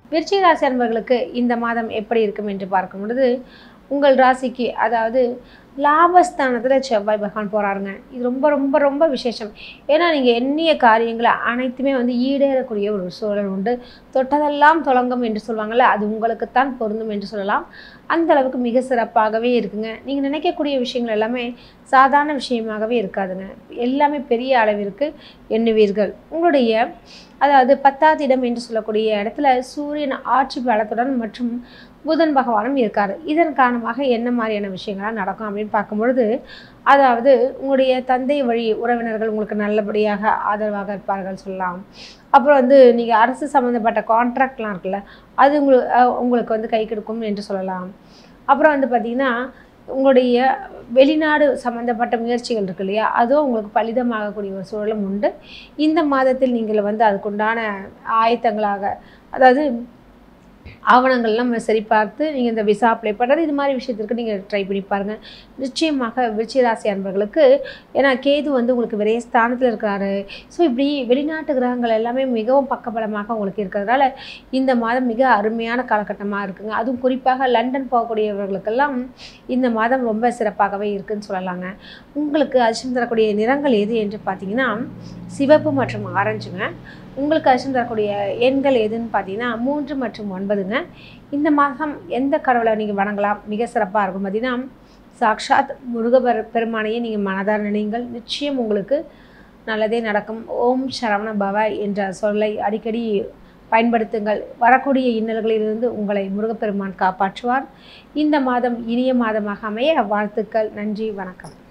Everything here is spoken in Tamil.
விருச்சிக ராசி அன்பர்களுக்கு இந்த மாதம் எப்படி இருக்கும் என்று பார்க்கும் பொழுது உங்கள் ராசிக்கு அதாவது லாபஸ்தானத்தில் செவ்வாய் பகவான் போகிறாருங்க இது ரொம்ப ரொம்ப ரொம்ப விசேஷம் ஏன்னா நீங்கள் எண்ணிய காரியங்களை அனைத்துமே வந்து ஈடேறக்கூடிய ஒரு சூழல் உண்டு தொட்டதெல்லாம் தொடங்கும் என்று சொல்லுவாங்கள்ல அது உங்களுக்குத்தான் பொருந்தும் என்று சொல்லலாம் அந்த அளவுக்கு மிக சிறப்பாகவே இருக்குங்க நீங்கள் நினைக்கக்கூடிய விஷயங்கள் எல்லாமே சாதாரண விஷயமாகவே இருக்காதுங்க எல்லாமே பெரிய அளவிற்கு எண்ணுவீர்கள் உங்களுடைய அதாவது பத்தாவது இடம் என்று சொல்லக்கூடிய இடத்துல சூரியன் ஆட்சி பலத்துடன் மற்றும் புதன் பகவானும் இருக்கார் இதன் காரணமாக என்ன மாதிரியான விஷயங்கள்லாம் நடக்கும் அப்படின்னு பார்க்கும்பொழுது அதாவது உங்களுடைய தந்தை வழி உறவினர்கள் உங்களுக்கு நல்லபடியாக ஆதரவாக இருப்பார்கள் சொல்லலாம் அப்புறம் வந்து நீங்கள் அரசு சம்மந்தப்பட்ட கான்ட்ராக்ட்லாம் இருக்குல்ல அது உங்களுக்கு உங்களுக்கு வந்து கை கொடுக்கும் என்று சொல்லலாம் அப்புறம் வந்து பார்த்திங்கன்னா உங்களுடைய வெளிநாடு சம்மந்தப்பட்ட முயற்சிகள் இருக்கு இல்லையா அதுவும் உங்களுக்கு பலிதமாகக்கூடிய ஒரு சூழலும் உண்டு இந்த மாதத்தில் நீங்கள் வந்து அதுக்குண்டான ஆயத்தங்களாக அதாவது ஆவணங்கள்லாம் சரி பார்த்து நீங்கள் இந்த விசா அப்ளை பண்ணுறது இது மாதிரி விஷயத்திற்கு நீங்கள் ட்ரை பண்ணி பாருங்கள் நிச்சயமாக விருச்சிகராசி அன்பர்களுக்கு ஏன்னா கேது வந்து உங்களுக்கு விரைய ஸ்தானத்தில் இருக்கிறாரு ஸோ இப்படி வெளிநாட்டு கிரகங்கள் எல்லாமே மிகவும் பக்கபலமாக உங்களுக்கு இருக்கிறதுனால இந்த மாதம் மிக அருமையான காலகட்டமாக இருக்குங்க அதுவும் குறிப்பாக லண்டன் போகக்கூடியவர்களுக்கெல்லாம் இந்த மாதம் ரொம்ப சிறப்பாகவே இருக்குன்னு சொல்லலாங்க உங்களுக்கு அதிர்ஷ்டம் தரக்கூடிய நிறங்கள் எது என்று பார்த்தீங்கன்னா சிவப்பு மற்றும் ஆரஞ்சுங்க உங்களுக்கு அதிர்ஷ்டம் தரக்கூடிய எண்கள் எதுன்னு பார்த்தீங்கன்னா மூன்று மற்றும் ஒன்பதுங்க இந்த மாதம் எந்த கடவுளை நீங்கள் வணங்கலாம் மிக சிறப்பாக இருக்கும் பார்த்தீங்கன்னா சாக்ஷாத் முருகபெரு பெருமானையே நீங்கள் மனதார நினைங்கள் நிச்சயம் உங்களுக்கு நல்லதே நடக்கும் ஓம் சரவண பவ என்ற சொல்லை அடிக்கடி பயன்படுத்துங்கள் வரக்கூடிய இன்னல்களிலிருந்து உங்களை முருகப்பெருமான் காப்பாற்றுவார் இந்த மாதம் இனிய மாதமாக அமைய வாழ்த்துக்கள் நன்றி வணக்கம்